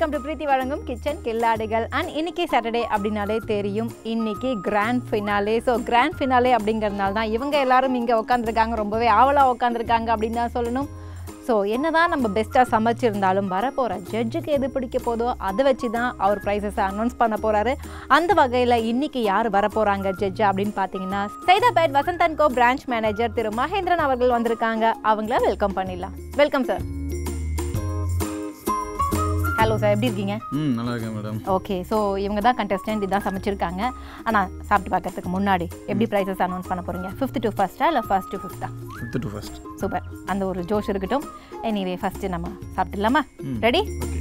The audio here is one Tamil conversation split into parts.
வெல்கம் டு பிரீத்தி வழங்கும் கிச்சன் கில்லாடிகள் அண்ட் இன்னைக்கு சாட்டர்டே அப்படின்னாலே தெரியும் இன்னைக்கு grand finale so grand finale அப்படிங்கிறதுனால தான் இவங்க எல்லாரும் இங்கே உட்காந்துருக்காங்க ரொம்பவே ஆவலாக உட்காந்துருக்காங்க அப்படின்னு தான் சொல்லணும் ஸோ என்னதான் நம்ம பெஸ்ட்டாக சமைச்சிருந்தாலும் வரப்போகிற ஜட்ஜுக்கு எது பிடிக்க போதோ அதை வச்சு தான் அவர் ப்ரைஸஸை அனௌன்ஸ் பண்ண போகிறாரு அந்த வகையில் இன்னைக்கு யார் வரப்போகிறாங்க ஜட்ஜ் அப்படின்னு பார்த்தீங்கன்னா Saidapet Vasanthan co branch manager திரு மகேந்திரன் அவர்கள் வந்திருக்காங்க அவங்கள வெல்கம் பண்ணிடலாம் வெல்கம் சார் ஹலோ சார் எப்படி இருக்கீங்க ம் நல்லா இருக்கேன் மேடம் ஓகே ஸோ இவங்க தான் கண்டஸ்டன்ட் இதான் சமைச்சிருக்காங்க ஆனால் சாப்பிட்டு பார்க்கறதுக்கு முன்னாடி எப்படி ப்ரைஸஸ் அனௌன்ஸ் பண்ண போகிறீங்க ஃபிஃப்த் டு ஃபஸ்ட்டா இல்லை ஃபர்ஸ்ட் டு ஃபிஃப்த்தா ஃபிஃப்த் டு ஃபர்ஸ்ட் சூப்பர் அந்த ஒரு ஜோஷ் இருக்கட்டும் எனிவே ஃபஸ்ட்டு நம்ம சாப்பிட்டுலாமா ரெடி ஓகே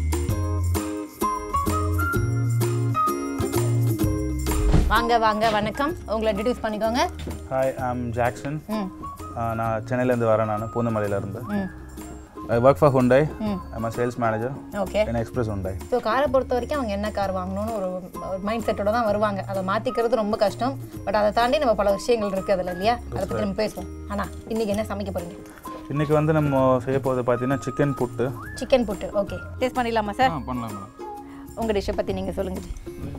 வாங்க வாங்க வணக்கம் உங்களை இன்ட்ரடியூஸ் பண்ணிக்கோங்க ஹாய் ஐம் ஜாக்சன் ம் நான் சென்னையிலேருந்து வரேன் நான் பூந்தமல்லியிலேருந்து hmm I work for Hyundai hmm I'm sales manager okay in express Hyundai so காரை பொறுத்த வரைக்கும் அவங்க என்ன கார் வாங்கணும்னு ஒரு ஒரு மைண்ட் செட்டோட தான் வருவாங்க அதை மாற்றிக்கிறது ரொம்ப கஷ்டம் பட் அதை தாண்டி நம்ம பல விஷயங்கள் இருக்குது அதில் இல்லையா அதை பற்றி நம்ம பேசுவோம் ஆனால் இன்றைக்கி என்ன சமைக்க போகிறீங்க இன்றைக்கி வந்து நம்ம செய்ய போகிறது பார்த்தீங்கன்னா chicken puttu chicken puttu okay taste பண்ணிடலாமா சார் ஆ பண்ணலாம் மேடம் உங்கள் டிஷ்ஷை பற்றி நீங்கள் சொல்லுங்கள்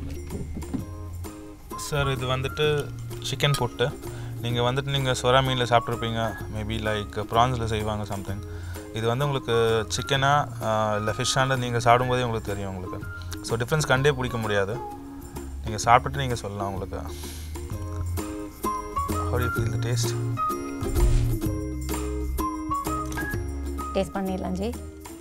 சார் இது வந்துட்டு சிக்கன் புட்டு நீங்கள் வந்துட்டு நீங்கள் சொரா மீனில் சாப்பிட்ருப்பீங்க மேபி லைக் ப்ரான்ஸில் செய்வாங்க சம்திங் இது வந்து உங்களுக்கு சிக்கனா இல்லை ஃபிஷ்ஷானது நீங்கள் சாப்பிடும்போதே உங்களுக்கு தெரியும் உங்களுக்கு ஸோ டிஃப்ரென்ஸ் கண்டே பிடிக்க முடியாது நீங்கள் சாப்பிட்டுட்டு நீங்கள் சொல்லலாம் உங்களுக்கு how do you feel the taste taste பண்ணிடலாம் ஜி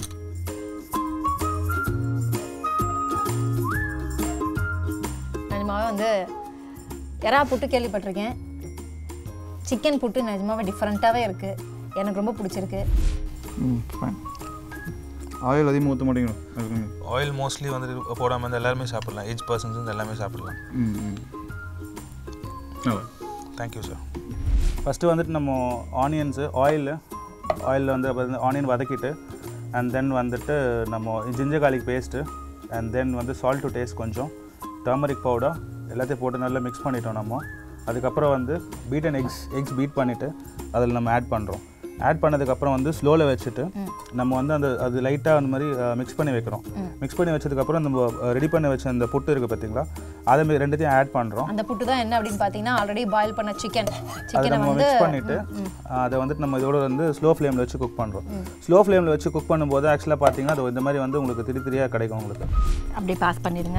நிஜமாவே வந்து எறா புட்டு கேள்விப்பட்டிருக்கேன் சிக்கன் புட்டு நிஜமாவே டிஃப்ரெண்ட்டாகவே இருக்குது எனக்கு ரொம்ப பிடிச்சிருக்கு ம் ஃபைன் ஆயில் அதிகமாக ஊற்ற மாட்டேங்கிறோம் அதுக்கு ஆயில் மோஸ்ட்லி வந்துட்டு போடாமல் வந்து எல்லாருமே சாப்பிடலாம் ஏஜ் பர்சன்ஸ் வந்து எல்லாமே சாப்பிடலாம் ம் ம் நல்லா தேங்க்யூ சார் ஃபஸ்ட்டு வந்துட்டு நம்ம ஆனியன்ஸு ஆயில் ஆயிலில் வந்து ஆனியன் வதக்கிட்டு அண்ட் தென் வந்துட்டு நம்ம ginger garlic paste and then வந்து சால்ட் டு டேஸ்ட் கொஞ்சம் டர்மரிக் பவுடர் எல்லாத்தையும் போட்டு நல்லா மிக்ஸ் பண்ணிட்டோம் நம்ம அதுக்கப்புறம் வந்து beat and eggs eggs beat பண்ணிவிட்டு அதில் நம்ம ஆட் பண்ணுறோம் ஆட் பண்ணதுக்கப்புறம் வந்து ஸ்லோவில் வச்சுட்டு நம்ம வந்து அந்த அது லைட்டாக அந்த மாதிரி மிக்ஸ் பண்ணி வைக்கிறோம் மிக்ஸ் பண்ணி வச்சதுக்கப்புறம் நம்ம ரெடி பண்ணி வச்ச அந்த புட்டு இருக்குது பார்த்தீங்களா அதை மாதிரி ரெண்டுத்தையும் ஆட் பண்ணுறோம் அந்த புட்டு தான் என்ன அப்படின்னு பார்த்தீங்கன்னா ஆல்ரெடி பாயில் பண்ண சிக்கன் அதை சிக்கனை நம்ம வந்து மிக்ஸ் பண்ணிவிட்டு அதை வந்துட்டு நம்ம இதோட வந்து ஸ்லோ ஃப்ளேமில் வச்சு குக் பண்ணுறோம் ஸ்லோ ஃப்ளேமில் வச்சு குக் பண்ணும்போது ஆக்சுவலாக பார்த்தீங்கன்னா அது இந்த மாதிரி வந்து உங்களுக்கு திரி திரியாக கிடைக்கும் உங்களுக்கு அப்படியே பாஸ் பண்ணிடுங்க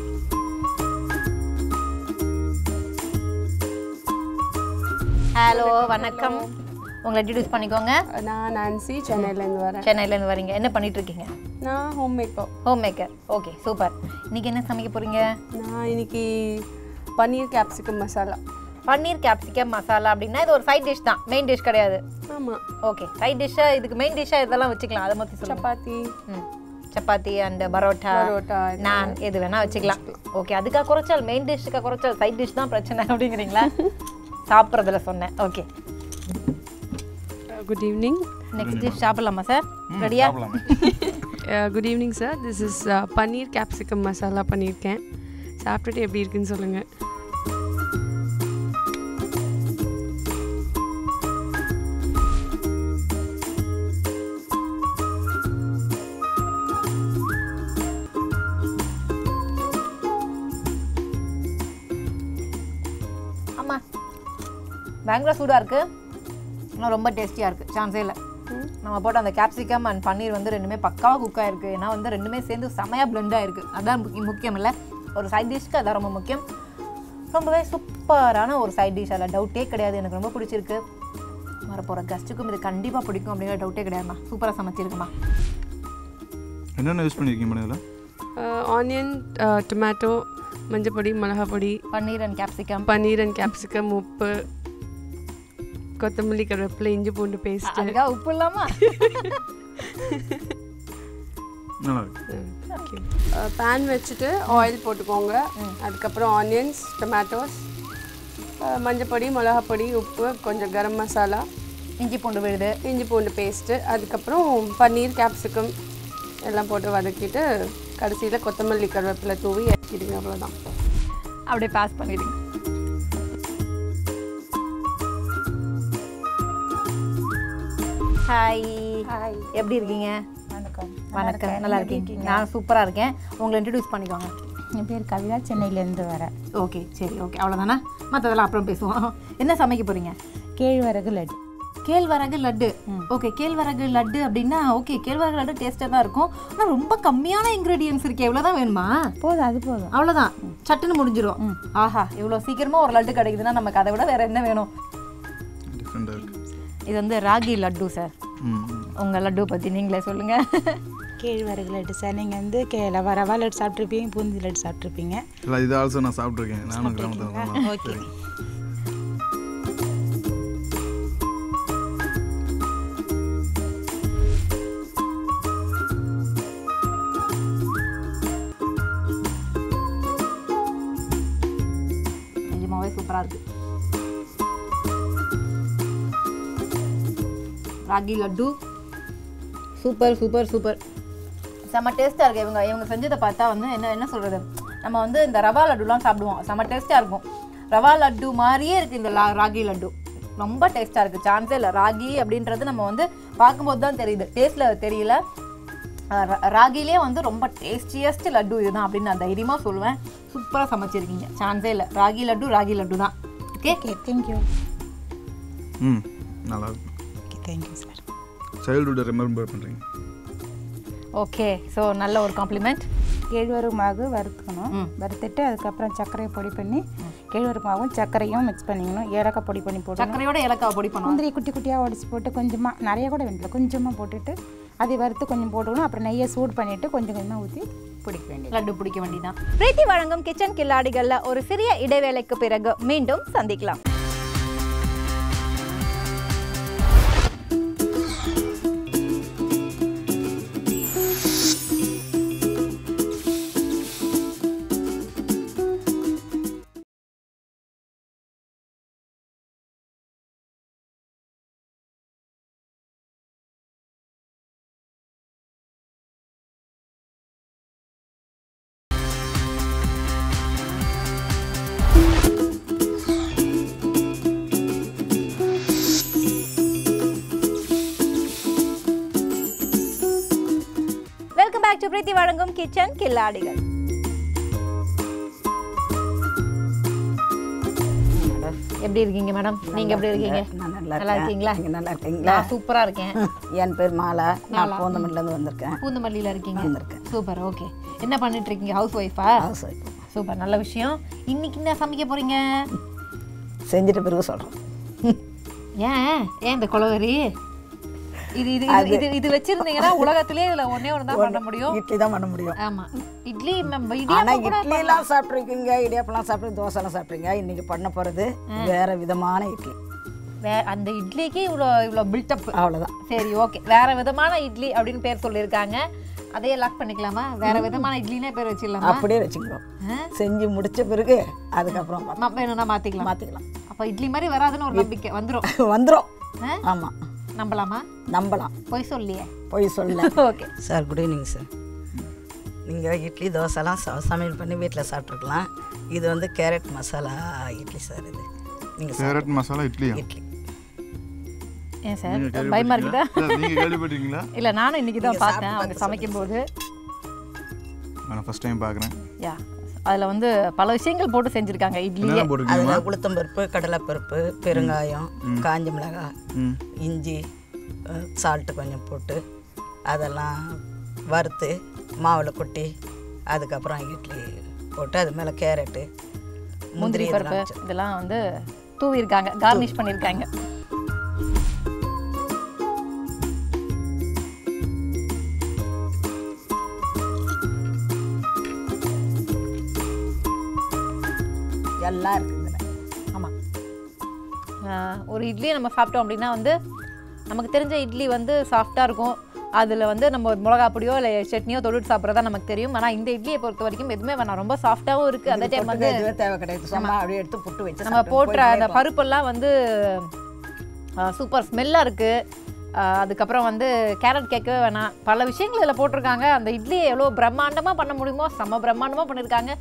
ஹலோ வணக்கம் உங்களை இன்ட்ரடியூஸ் பண்ணிக்கோங்க நான் நான்சி சென்னையிலேருந்து வரேன் சென்னையிலேருந்து வரீங்க என்ன பண்ணிட்டு இருக்கீங்க நான் home maker home maker okay super இன்னைக்கு என்ன சமைக்க போறீங்க நான் இன்னைக்கு பன்னீர் கேப்சிகம் மசாலா பன்னீர் கேப்சிகம் மசாலா அப்படின்னா இது ஒரு சைட் டிஷ் தான் மெயின் டிஷ் கிடையாது ஆமாம் ஓகே சைட் டிஷ்ஷாக இதுக்கு மெயின் டிஷ்ஷாக இதெல்லாம் வச்சுக்கலாம் அதை மொத்தம் சொல்லுங்க சப்பாத்தி ம் சப்பாத்தி அண்ட் பரோட்டா பரோட்டா இது நான் எது வேணா வச்சுக்கலாம் ஓகே அதுக்காக குறைச்சால் மெயின் டிஷ்ஷுக்காக குறைச்சால் சைட் டிஷ் தான் பிரச்சனை அப்படிங்கிறீங்களா சாப்பிட்றதுல சொன்னேன் okay good evening next dish சாப்பிடலாமா சார் ரெடியா good evening sir this is paneer capsicum masala பண்ணியிருக்கேன் சாப்பிட்டுட்டு எப்படி இருக்குன்னு சொல்லுங்கள் ஆமா பயங்கர சூடாக இருக்கு ஆனால் ரொம்ப டேஸ்டியாக இருக்குது சான்ஸே இல்லை நம்ம போட்ட அந்த கேப்சிகம் அண்ட் பன்னீர் வந்து ரெண்டுமே பக்காவாக குக் ஆயிருக்கு ஏன்னா வந்து ரெண்டுமே சேர்ந்து செமையாக blend ஆயிருக்கு அதான் முக்கியம் முக்கியம் இல்லை ஒரு சைட் டிஷ்க்கு அதான் ரொம்ப முக்கியம் ரொம்பவே சூப்பரான ஒரு சைட் டிஷ் அதில் டவுட்டே கிடையாது எனக்கு ரொம்ப பிடிச்சிருக்கு வரப்போகிற கஸ்ட்டுக்கும் இது கண்டிப்பாக பிடிக்கும் அப்படிங்கிற டவுட்டே கிடையாதுமா சூப்பராக சமைச்சிருக்குமா என்னென்ன யூஸ் பண்ணியிருக்கீங்க மேடம் இதில் ஆனியன் டொமேட்டோ மஞ்சப்பொடி மிளகாப்பொடி paneer and capsicum paneer and capsicum உப்பு கொத்தமல்லி கருவேப்பிலை இஞ்சி பூண்டு பேஸ்ட்டு அதுக்காக உப்பு இல்லாமா நல்லா இருக்கு பேன் வச்சுட்டு ஆயில் போட்டுக்கோங்க அதுக்கப்புறம் ஆனியன்ஸ் டொமேட்டோஸ் மஞ்சப்பொடி மிளகாப்பொடி உப்பு கொஞ்சம் கரம் மசாலா இஞ்சி பூண்டு விழுது இஞ்சி பூண்டு பேஸ்ட்டு அதுக்கப்புறம் பன்னீர் கேப்சிகம் எல்லாம் போட்டு வதக்கிட்டு கடைசியில் கொத்தமல்லி கருவேப்பிலை தூவி இறக்கிடுங்க அவ்வளோதான் அப்படியே பாஸ் பண்ணிடுங்க ஹாய் ஹாய் எப்படி இருக்கீங்க வணக்கம் வணக்கம் நல்லா இருக்கீங்க நான் சூப்பராக இருக்கேன் உங்களை இன்ட்ரடியூஸ் பண்ணிக்கோங்க என் பேர் கவிதா சென்னையிலேருந்து வரேன் ஓகே சரி ஓகே அவ்வளோதானே மற்றதெல்லாம் அப்புறம் பேசுவோம் என்ன சமைக்க போகிறீங்க கேழ்வரகு லட்டு கேழ்வரகு லட்டு ஓகே கேழ்வரகு லட்டு அப்படின்னா ஓகே கேழ்வரகு லட்டு டேஸ்ட்டாக தான் இருக்கும் ஆனால் ரொம்ப கம்மியான இன்க்ரீடியன்ஸ் இருக்கே இவ்வளோ தான் வேணுமா போதும் அது போதும் அவ்வளோதான் சட்டுன்னு முடிஞ்சிரும் ஆஹா இவ்வளோ சீக்கிரமாக ஒரு லட்டு கிடைக்குதுன்னா நமக்கு அதை விட வேற என்ன வேணும் டிஃப்ரெண்ட்டாக இருக்குது இது வந்து ராகி லட்டு சார் ம் உங்கள் லட்டு பற்றி நீங்களே சொல்லுங்கள் கேழ்வரகு லட்டு சார் நீங்கள் வந்து கே ரவா ரவா லட்டு சாப்பிட்ருப்பீங்க பூந்தி லட்டு சாப்பிட்ருப்பீங்க இல்லை இது ஆல்சோ நான் சாப்பிட்ருக்கேன் நானும் கிராமத்தில் ஓகே நிஜமாவே சூப்பராக இருக்கு ragi laddu super super super செம்ம டேஸ்ட்டாக இருக்கு இவங்க இவங்க செஞ்சதை பார்த்தா வந்து என்ன என்ன சொல்கிறது நம்ம வந்து இந்த ரவா லட்டுலாம் சாப்பிடுவோம் செம்ம டேஸ்ட்டாக இருக்கும் ரவா லட்டு மாதிரியே இருக்குது இந்த லா ராகி லட்டு ரொம்ப டேஸ்ட்டாக இருக்குது சான்ஸே இல்லை ராகி அப்படின்றது நம்ம வந்து பார்க்கும்போது தான் தெரியுது டேஸ்ட்டில் தெரியல அஹ் ரா- ராகிலே வந்து ரொம்ப டேஸ்டியஸ்ட் லட்டு இதுதான் அப்படின்னு நான் தைரியமாக சொல்லுவேன் சூப்பராக சமைச்சிருக்கீங்க சான்ஸே இல்லை ராகி லட்டு ராகி லட்டு தான் ஓகே ஓகே தேங்க்யூ ம் நல்லா இருக்கும் ஓகே தேங்க்யூ சார் சைல்டுஹுட்டை ரிமெம்பர் பண்ணுறீங்க ஓகே ஸோ நல்ல ஒரு காம்ப்ளிமெண்ட் கேழ்வரகு மாவு வறுத்துக்கணும் ம். வறுத்துட்டு அதுக்கப்புறம் சர்க்கரையை பொடி பண்ணி கேழ்வரகு மாவும் சர்க்கரையும் மிக்ஸ் பண்ணிக்கணும் ஏலக்காய் பொடி பண்ணி போட்டு சர்க்கரையோட ஏலக்காய் பொடி பண்ணுவோம் முந்திரி குட்டி குட்டியாக உடச்சி போட்டு கொஞ்சமாக நிறைய கூட வேண்டியதில்லை கொஞ்சமாக போட்டுட்டு அதை வறுத்து கொஞ்சம் போட்டுக்கணும் அப்புறம் நெய்யை சூடு பண்ணிவிட்டு கொஞ்சம் கொஞ்சமாக ஊற்றி பிடிக்க வேண்டியது லட்டு பிடிக்க வேண்டியதான் பிரீத்தி வழங்கும் கிச்சன் கில்லாடிகள்ல ஒரு சிறிய இடைவேளைக்கு பிறகு மீண்டும் சந்திக்கலாம் வெல்கம் பேக் டு பிரீத்தி வழங்கும் கிச்சன் கில்லாடிகள் எப்படி இருக்கீங்க மேடம் நீங்க எப்படி இருக்கீங்க நான் நல்லா நல்லா இருக்கீங்களா இருக்கேன் நீங்கள் நல்லா இருக்கீங்களா நான் சூப்பரா இருக்கேன் என் பேர் மாலா நான் பூந்தமல்லிலேருந்து வந்திருக்கேன் பூந்தமல்லியில இருக்கீங்க வந்திருக்கேன். சூப்பர் ஓகே என்ன பண்ணிட்டு இருக்கீங்க ஹவுஸ் ஒய்ஃபா ஹவுஸ் ஒய்ஃப் சூப்பர் நல்ல விஷயம் இன்னைக்கு என்ன சமைக்க போறீங்க செஞ்சுட்டு பிறகு சொல்கிறோம் ஏன் ஏன் இந்த குளவரி இது இது இது- இது இது வச்சிருந்தீங்கன்னா உலகத்திலே இதுல ஒண்ணே ஒன்று தான் பண்ண முடியும் இட்லி தான் பண்ண முடியும் ஆமா இட்லி ம- ஆனால் இடியாப்பம் கூட இட்லிலாம் சாப்பிட்ருக்கீங்க இடியாப்பெல்லாம் சாப்பிட்டு தோசைலாம் சாப்பிட்றீங்க இன்னைக்கு பண்ண போகிறது வேற விதமான இட்லி வே அந்த இட்லிக்கு இவ்வளோ இவ்வளோ பில்டப் அவ்வளோதான் சரி ஓகே வேற விதமான இட்லி அப்படின்னு பேர் சொல்லியிருக்காங்க அதையே லாக் பண்ணிக்கலாமா வேற விதமான இட்லினே பேர் வச்சிடலாமா அப்படியே வச்சுக்கிறோம் ஆ? செஞ்சு முடிச்ச பிறகு அதுக்கப்புறம் ம- வேணும்னா மாத்திக்கலாம் மாற்றிக்கலாம் அப்போ இட்லி மாதிரி வராதுன்னு ஒரு நம்பிக்கை வந்துரும் வந்துடும் ஆ? ஆமாம் நம்பலாமா நம்பலாம் போய் சொல்லியே போய் சொல்ல okay sir good evening sir நீங்கள் இட்லி தோசைலாம் ச சமையல் பண்ணி வீட்டில் சாப்பிட்ருக்கலாம் இது வந்து கேரட் மசாலா இட்லி சார் இது நீங்கள் கேரட் மசாலா இட்லியா இட்லி ஏன் சார் நீங்க பயமா இருக்குதா கேள்விப்பட்டீங்களா? இல்ல, நீங்க கேள்விப்பட்டீங்களா இல்ல நானும் இன்னைக்கு தான் பார்த்தேன் அவங்க சமைக்கும் போது நான் ஃபர்ஸ்ட் டைம் பார்க்குறேன் யா அதுல வந்து பல விஷயங்கள் போட்டு செஞ்சிருக்காங்க இட்லியே என்னென்ன போட்டிருக்கீங்க அதில் உளுத்தம்பருப்பு கடலைப்பருப்பு பெருங்காயம் காஞ்ச மிளகாய் ம் இஞ்சி சால்ட்டு கொஞ்சம் போட்டு அதெல்லாம் வறுத்து மாவில் கொட்டி அதுக்கப்புறம் இட்லி போட்டு அது மேலே கேரட்டு முந்திரி முந்திரி பருப்பு இதெல்லாம் வச்சு- இதெல்லாம் வந்து தூவிருக்காங்க கார்னிஷ் பண்ணியிருக்காங்க எல்லாம் இருக்குது இதில் ஆமாம் ஒரு இட்லியை நம்ம சாப்பிட்டோம் அப்படின்னா வந்து நமக்கு தெரிஞ்ச இட்லி வந்து சாஃப்டாக இருக்கும் அதில் வந்து நம்ம மிளகா பொடியோ இல்லை சட்னியோ தொழில் சாப்பிட்றதா நமக்கு தெரியும் ஆனால் இந்த இட்லியை பொறுத்த வரைக்கும் எதுவுமே வேணாம் ரொம்ப சாஃப்டாகவும் இருக்குது அதே டைம் வந்து எதுவே தேவை கிடையாது சும்மா அப்படியே எடுத்து புட்டு வச்சு நம்ம சாப்பிட்டு போட்டுற போயிட்டே அந்த இருக்கலாம். பருப்பெல்லாம் வந்து சூப்பர் ஸ்மெல்லாக இருக்குது அதுக்கப்புறம் வந்து கேரட் கேட்கவே வேணாம் பல விஷயங்கள் இதில் போட்டிருக்காங்க அந்த இட்லியை எவ்வளோ பிரம்மாண்டமாக பண்ண முடியுமோ செம்ம பிரம்மாண்டமாக பண்ணியிருக்காங்க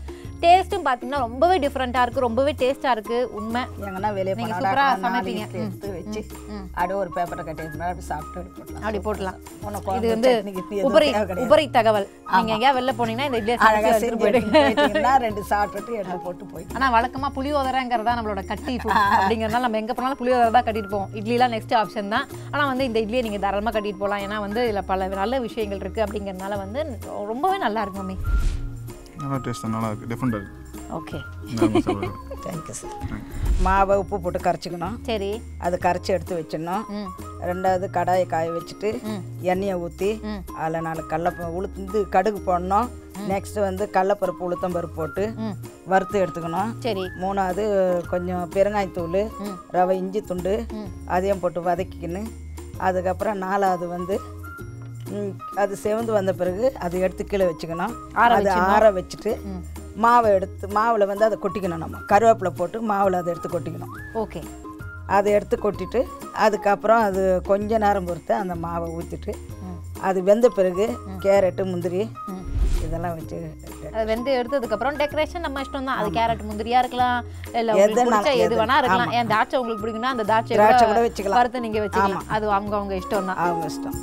டேஸ்ட்டும் பார்த்தீங்கன்னா ரொம்பவே டிஃப்ரெண்ட்டாக இருக்குது ரொம்பவே டேஸ்ட்டாக இருக்குது உண்மை எங்கன்னா வெளியே நீங்க போனால் சூப்பரா நாலு சமைப்பீங்க. இட்லி எடுத்து வச்சு ம். அப்படியே ஒரு பேப்பரை கட்டி எடுத்து அப்படி சாப்பிட்டு அப்படி போடலாம் அப்படி போடலாம் உனக்கு இது குழம்பு, வந்து சட்னி, கிட்னி எதுவும் உபரி தேவை கிடையாது. உபரி தகவல் நீங்கள் எங்கேயா வெளில போனீங்கன்னா இந்த இட்லியை அழகா சமைச்சு செஞ்சு எடுத்துட்டு எடுத்துட்டு போயிடுங்க போயிட்டீங்கன்னா ரெண்டு சாப்பிட்டுட்டு எடுத்து போட்டு போயிட்டு ஆனால் வழக்கமாக புளியோதரைங்கிறதா நம்மளோட கட்டி food. அப்படிங்கறதுனால நம்ம எங்கே போனாலும் புளியோதரை தான் கட்டிட்டு போவோம் இட்லிலாம் நெக்ஸ்ட் ஆப்ஷன் தான் ஆனால் வந்து இந்த இட்லியை நீங்கள் தாராளமாக கட்டிட்டு போகலாம் ஏன்னா வந்து இதில் பல நல்ல விஷயங்கள் இருக்குது அப்படிங்கறதுனால வந்து ரொம்பவே நல்லா இருக்கும் மம்மி நல்லா டேஸ்ட் நல்லா இருக்குது டிஃப்ரெண்டாக இருக்குது ஓகே நார்மல் சாப்பிட்றது தேங்க்யூ சார் மாவை உப்பு போட்டு கரைச்சிக்கணும் சரி அது கரைச்சி எடுத்து வச்சிடணும் ம் ரெண்டாவது கடாயை காய வச்சுட்டு எண்ணெயை ஊற்றி ம். அதில் நாலு கடல உளுந்து கடுகு போடணும் நெக்ஸ்ட் வந்து கடலப்பருப்பு உளுத்தம்பருப்பு போட்டு ம் வறுத்து எடுத்துக்கணும் சரி மூணாவது கொஞ்சம் பெருங்காயத்தூள் ம். ரவை இஞ்சி துண்டு ம். அதையும் போட்டு வதக்கிக்கின்னு அதுக்கப்புறம் நாலாவது வந்து ம், அது செவந்து வந்த பிறகு அதை எடுத்து கீழே வச்சுக்கணும் ஆற அது ஆற வச்சுட்டு ம். மாவை எடுத்து மாவில் வந்து அதை கொட்டிக்கணும் நம்ம கருவேப்பிலை போட்டு மாவில் அதை எடுத்து கொட்டிக்கணும் ஓகே அதை எடுத்து கொட்டிட்டு அதுக்கப்புறம் அது கொஞ்ச நேரம் பொறுத்து அந்த மாவை ஊற்றிட்டு அது வெந்த பிறகு கேரட்டு முந்திரி இதெல்லாம் வச்சு அது வெந்து எடுத்ததுக்கப்புறம் டெக்கரேஷன் நம்ம இஷ்டம் தான் அது கேரட் முந்திரியா இருக்கலாம் இல்லை உங்களுக்கு எதுனா- பிடிச்ச எது எது- வேணா இருக்கலாம் ஆமா. ஏன் திராட்சை உங்களுக்கு பிடிக்கும்னா அந்த திராட்சை திராட்சை கூட கூட வச்சுக்கலாம். வறுத்து நீங்கள் வச்சுக்கலாம் அது அவங்க அவங்க இஷ்டம் தான் அவங்க இஷ்டம்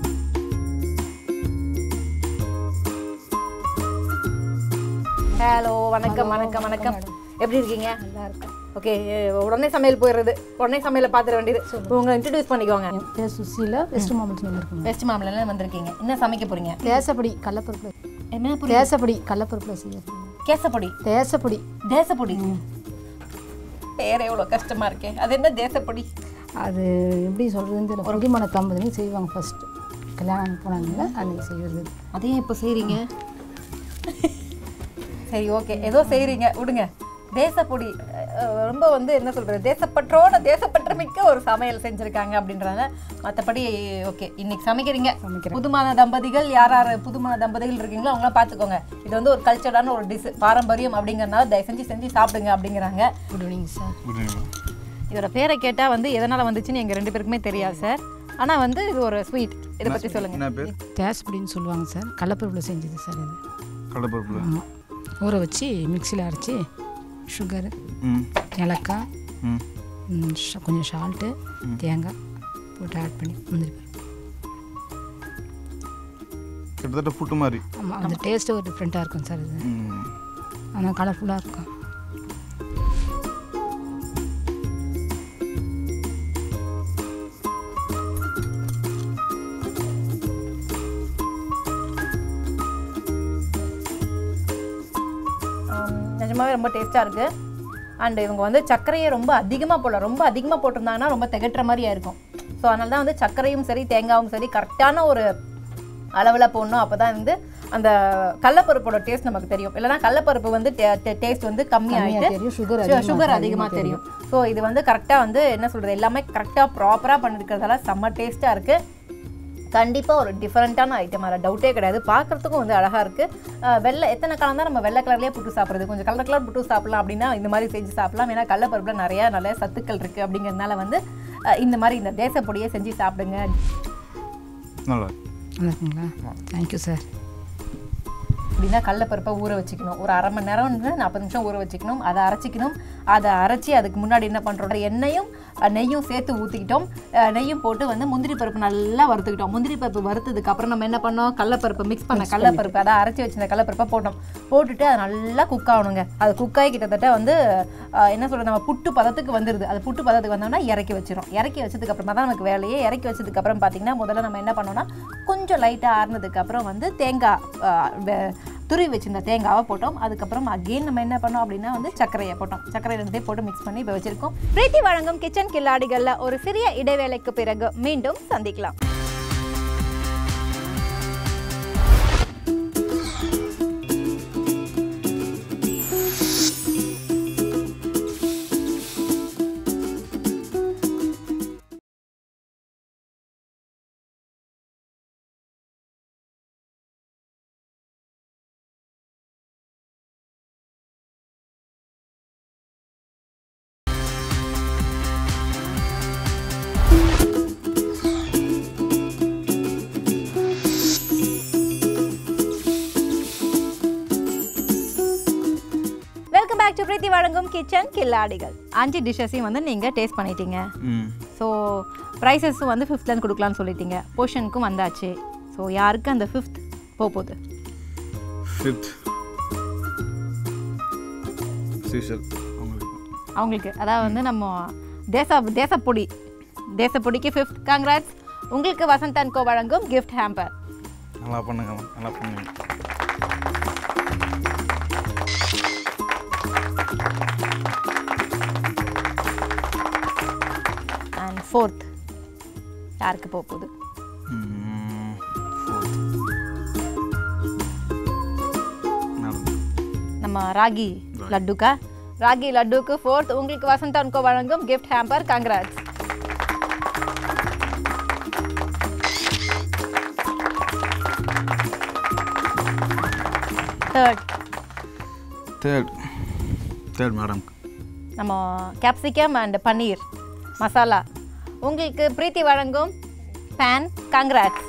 ஹலோ வணக்கம் வணக்கம் வணக்கம் எப்படி இருக்கீங்க நல்லா இருக்கேன் ஓகே உடனே சமையல் போயிடுறது உடனே சமையலை பார்த்துட வேண்டியது உங்களை இன்ட்ரடியூஸ் பண்ணிக்கோங்க பேர் சுசீலா வெஸ்ட் மாம்பலத்தில் இருக்குங்க வெஸ்ட் மாமலில் வந்திருக்கீங்க என்ன சமைக்க போறீங்க தேசப்படி கடலப்பருப்பில் என்ன புரியுது? தேசப்படி கடலப்பருப்பில் செய்யறது கேசப்பொடி தேசப்படி தேசப்பொடி பேர் எவ்வளோ கஷ்டமா இருக்கே அது என்ன தேசப்பொடி அது எப்படி சொல்கிறதுன்னு தெரியல ஒரு மணி தம்பதுன்னு செய்வாங்க ஃபஸ்ட்டு கல்யாணம் போனாங்கல்ல அன்னைக்கு செய்கிறது அதையும் இப்போ செய்கிறீங்க சரி ஓகே ஏதோ செய்கிறீங்க விடுங்க தேசப்பொடி அஹ், ரொம்ப வந்து என்ன சொல்கிறது தேசப்பற்றோட தேசப்பற்ற மிக்க ஒரு சமையல் செஞ்சுருக்காங்க அப்படின்றாங்க மற்றபடி ஓகே இன்னைக்கு சமைக்கிறீங்க புதுமான தம்பதிகள் யார் யார் புதுமான தம்பதிகள் இருக்கீங்களோ அவங்களாம் பார்த்துக்கோங்க இது வந்து ஒரு கல்ச்சரான ஒரு டிஷ் பாரம்பரியம் அப்படிங்கறதுனால தயவு செஞ்சு செஞ்சு சாப்பிடுங்க அப்படிங்கிறாங்க good evening sir good evening இதோட பேரை கேட்டால் வந்து எதனால் வந்துச்சுன்னு எங்கள் ரெண்டு பேருக்குமே தெரியாது சார் ஆனால் வந்து இது ஒரு ஸ்வீட் இதை பற்றி சொல்லுங்கள் என்ன பேர் தேசப்படின்னு சொல்லுவாங்க சார் கடலப்பருப்பில் செஞ்சது சார் இது கடலப்பருப்பில் ஆமாம் ஊற வச்சு மிக்சியில் அரைச்சி சுகரு ம் ஏலக்காய் ம் ம், ஷ- கொஞ்சம் சால்ட்டு தேங்காய் போட்டு ஆட் பண்ணி முந்திரி பருப்பு கிட்டத்தட்ட புட்டு மாதிரி ஆமாம் அந்த டேஸ்ட்டு ஒரு டிஃப்ரெண்ட்டாக இருக்கும் சார் இது ம் ஆனால் கலர்ஃபுல்லாக இருக்கும் ஆம், நிஜமாவே ரொம்ப டேஸ்ட்டாக இருக்குது அண்ட் இவங்க வந்து சர்க்கரையை ரொம்ப அதிகமாக போடல ரொம்ப அதிகமாக போட்டிருந்தாங்கன்னா ரொம்ப திகட்டுற மாதிரியா இருக்கும் ஸோ அதனால தான் வந்து சர்க்கரையும் சரி தேங்காயும் சரி கரெக்டான ஒரு அளவில் போடணும் அப்போ தான் வந்து அந்த கடலப்பருப்போட டேஸ்ட் நமக்கு தெரியும் இல்லைனா கடலப்பருப்பு வந்து டேஸ்ட் வந்து கம்மியாகிட்டு தெரியும், sugar சுகர் அதிகமாக தெரியும் ஸோ இது வந்து கரெக்டாக வந்து என்ன சொல்கிறது எல்லாமே கரெக்டாக ப்ராப்பராக பண்ணிருக்கிறதால செம்ம டேஸ்ட்டாக இருக்குது கண்டிப்பாக ஒரு டிஃப்ரெண்ட்டான ஐட்டம் அதில் டவுட்டே கிடையாது பார்க்குறதுக்கும் வந்து அழகாக இருக்குது வெள்ளை எத்தனை காலம் தான் நம்ம வெள்ளை கலர்லேயே புட்டு சாப்பிட்றது கொஞ்சம் கலர் கலர் புட்டு சாப்பிடலாம் அப்படின்னா இந்த மாதிரி செஞ்சு சாப்பிடலாம் ஏன்னா கடலப்பருப்பில் நிறையா நல்ல சத்துக்கள் இருக்குது அப்படிங்கிறதுனால வந்து அஹ், இந்த மாதிரி இந்த தேசப்பொடியை செஞ்சு சாப்பிடுங்க நல்லா இருக்கு. நல்லா இருக்குங்களா தேங்க்யூ சார் அப்படின்னா கடலப்பருப்பை ஊற வச்சுக்கணும் ஒரு அரை மணி நேரம் நாற்பது நிமிஷம் ஊற வச்சுக்கணும் அதை அரைச்சிக்கணும் அதை அரைச்சி அதுக்கு முன்னாடி என்ன பண்ணுறோம் எண்ணெயும் அஹ், நெய்யும் சேர்த்து ஊற்றிக்கிட்டோம் அஹ், நெய்யும் போட்டு வந்து முந்திரி பருப்பு நல்லா வறுத்துக்கிட்டோம் முந்திரி பருப்பு வறுத்ததுக்கு அப்புறம் நம்ம என்ன பண்ணோம் கடலப்பருப்பு மிக்ஸ் பண்ண கடலப்பருப்பு அதை அரைச்சி வச்சிருந்த கடலப்பருப்பை போட்டோம் போட்டுட்டு அது நல்லா குக் ஆகணுங்க அது குக்காகி கிட்டத்தட்ட வந்து அஹ், என்ன சொல்கிறது நம்ம புட்டு பதத்துக்கு வந்துடுது அது புட்டு பதத்துக்கு வந்தோம்னா இறக்கி வச்சிரும் இறக்கி வச்சதுக்கு அப்புறமா தான் நமக்கு வேலையே இறக்கி வச்சதுக்கு அப்புறம் பார்த்தீங்கன்னா முதல்ல நம்ம என்ன பண்ணோம்னா கொஞ்சம் லைட்டாக ஆறுனதுக்கு அப்புறம் வந்து தேங்காய் அஹ், வெ- துருவி வச்சிருந்த தேங்காவை போட்டோம் அதுக்கப்புறம் அகெயின் நம்ம என்ன பண்ணோம் அப்படின்னா வந்து சர்க்கரையை போட்டோம் சர்க்கரை ரெண்டே போட்டு மிக்ஸ் பண்ணி இப்போ வச்சிருக்கோம் பிரீத்தி வழங்கும் கிச்சன் கில்லாடிகளில் ஒரு சிறிய இடைவேளைக்கு பிறகு மீண்டும் சந்திக்கலாம் டு பிரீத்தி வழங்கும் கிச்சன் கில்லாடிகள் அஞ்சு டிஷ்ஷஸையும் வந்து நீங்கள் டேஸ்ட் பண்ணிட்டீங்க ம் ஸோ ப்ரைஸஸும் வந்து ஃபிஃப்த்லேருந்து கொடுக்கலான்னு சொல்லிட்டீங்க போர்ஷனுக்கும் வந்தாச்சு ஸோ யாருக்கு அந்த ஃபிஃப்த் போகுது ஃபிஃப்த் சீசல் அவங்களுக்கு அவங்களுக்கு அதாவது வந்து நம்ம தேச தேசப்பொடி தேசப்பொடிக்கு ஃபிஃப்த் காங்கிராட்ஸ் உங்களுக்கு வசந்த் அண்ட் கோ வழங்கும் கிஃப்ட் ஹேம்பர் நல்லா பண்ணுங்க நல்லா பண்ணுங்க அண்ட் ஃபோர்த் யாருக்கு போக போகுது ம், fourth. நான் நம்ம ராகி லட்டுக்கா ராகி லட்டுக்கு ஃபோர்த் உங்களுக்கு வசந்த் அண்ட் கோ வழங்கும் gift hamper congrats third third third madam நம்ம கேப்சிகம் அண்ட் பன்னீர் மசாலா உங்களுக்கு பிரீத்தி வழங்கும் fan congrats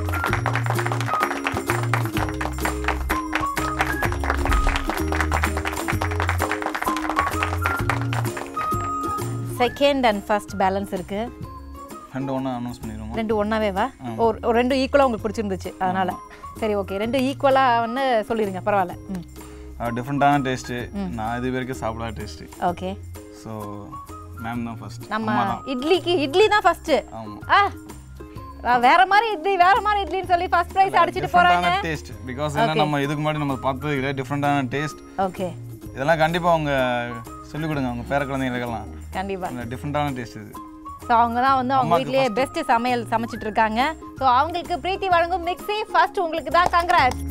second and first balance இருக்கு ரெண்டு ஒன்றா அனௌன்ஸ் பண்ணிடுவோமா ரெண்டு ஒன்றாவே வா ஒரு ஒரு ரெண்டு ஈக்குவலாக உங்களுக்கு பிடிச்சிருந்துச்சு அதனால சரி ஓகே ரெண்டு ஈக்குவலாக வந்து சொல்லிடுங்க பரவாயில்ல ம் டிஃப்ரெண்ட்டான டேஸ்ட்டு நான் இது வரைக்கும் சாப்பிடாத டேஸ்ட்டு ஓகே ஸோ மேம் தான் ஃபர்ஸ்ட் நம்ம இட்லிக்கு இட்லி தான் ஃபர்ஸ்ட் ஆமாம் ஆ ஆ, வேற மாதிரி இட்லி வேற மாதிரி இட்லின்னு சொல்லி ஃபர்ஸ்ட் ப்ரைஸ் அடிச்சிட்டு போறாங்க டிஃப்ரெண்ட்டான டேஸ்ட் பிகாஸ் ஏன்னா நம்ம இதுக்கு முன்னாடி நம்ம பார்த்தது கிடையாது டிஃப்ரெண்ட்டான டேஸ்ட் ஓகே இதெல்லாம் கண்டிப்பாக அவங்க சொல்லிக் கொடுங்க அவங்க பேர குழந்தைங்களுக்கெல்லாம் கண்டிப்பா டிஃப்ரெண்ட்டான டேஸ்ட் இது ஸோ அவங்க தான் வந்து அவங்க வீட்லயே பெஸ்ட் சமையல் சமைச்சிட்டு இருக்காங்க ஸோ அவங்களுக்கு பிரீத்தி வழங்கும் மிக்ஸி ஃபர்ஸ்ட் உங்களுக்கு தான் கங்க்ராட்ஸ்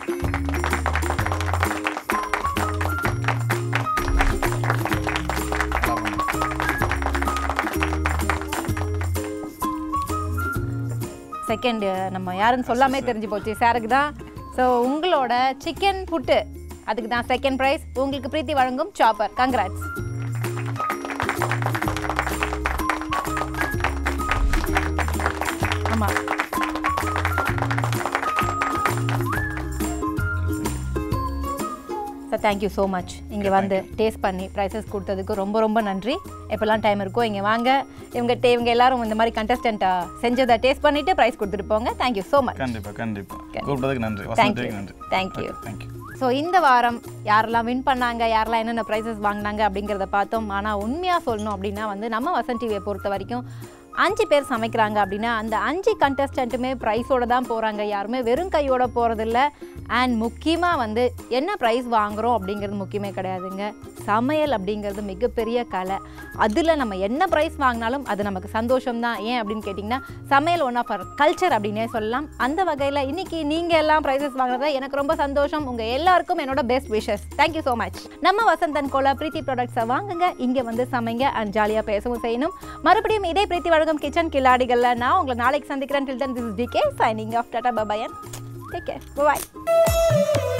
செகண்ட் நம்ம யாருன்னு சொல்லாமே தெரிஞ்சு போச்சு சாருக்கு தான் ஸோ உங்களோட சிக்கன் புட்டு அதுக்கு தான் செகண்ட் ப்ரைஸ் உங்களுக்கு பிரீத்தி வழங்கும் சாப்பர் கங்க்ராட்ஸ் ஆமாம் சார் தேங்க்யூ ஸோ மச் இங்கே வந்து டேஸ்ட் பண்ணி ப்ரைஸஸ் கொடுத்ததுக்கு ரொம்ப ரொம்ப நன்றி எப்போல்லாம் டைம் இருக்கோ இங்கே வாங்க இவங்க டே- இவங்க எல்லாரும் இந்த மாதிரி கண்டஸ்டண்ட்டாக செஞ்சதை டேஸ்ட் பண்ணிவிட்டு ப்ரைஸ் கொடுத்துட்டு போங்க தேங்க்யூ ஸோ மச் கண்டிப்பாக கண்டிப்பாக கூப்பிட்டதுக்கு நன்றி Thank you. வசந்தத்துக்கு நன்றி Thank you. தேங்க்யூ ஸோ இந்த வாரம் யாரெல்லாம் வின் பண்ணாங்க யாரெல்லாம் என்னென்ன ப்ரைஸஸ் வாங்கினாங்க அப்படிங்கிறத பார்த்தோம் ஆனால் உண்மையாக சொல்லணும் அப்படின்னா வந்து நம்ம வசன் டிவியை பொறுத்த வரைக்கும் அஞ்சு பேர் சமைக்கிறாங்க அப்படின்னா அந்த அஞ்சு கண்டஸ்டண்ட்டுமே ப்ரைஸோட தான் போகிறாங்க யாருமே வெறும் கையோட போகிறதில்ல அண்ட் முக்கியமாக வந்து என்ன ப்ரைஸ் வாங்குகிறோம் அப்படிங்கிறது முக்கியமே கிடையாதுங்க சமையல் அப்படிங்கிறது மிகப்பெரிய கலை அதில் நம்ம என்ன ப்ரைஸ் வாங்கினாலும் அது நமக்கு சந்தோஷம் தான் ஏன் அப்படின்னு கேட்டிங்கன்னா சமையல் ஒன் ஆஃப் அவர் கல்ச்சர் அப்படின்னே சொல்லலாம் அந்த வகையில் இன்னைக்கு நீங்கள் எல்லாம் ப்ரைஸஸ் வாங்குறதா எனக்கு ரொம்ப சந்தோஷம் உங்கள் எல்லாருக்கும் என்னோட best wishes thank you so much நம்ம வசந்தன் கோலா பிரீத்தி ப்ராடக்ட்ஸை வாங்குங்க இங்கே வந்து சமைங்க அண்ட் ஜாலியாக பேசவும் செய்யணும் மறுபடியும் இதே பிரீத்தி வழங்கும் கிச்சன் கில்லாடிகளில் நான் உங்களை நாளைக்கு சந்திக்கிறேன் till then this is DK signing off டாடா பபாயன் டேக் கேர் பாய்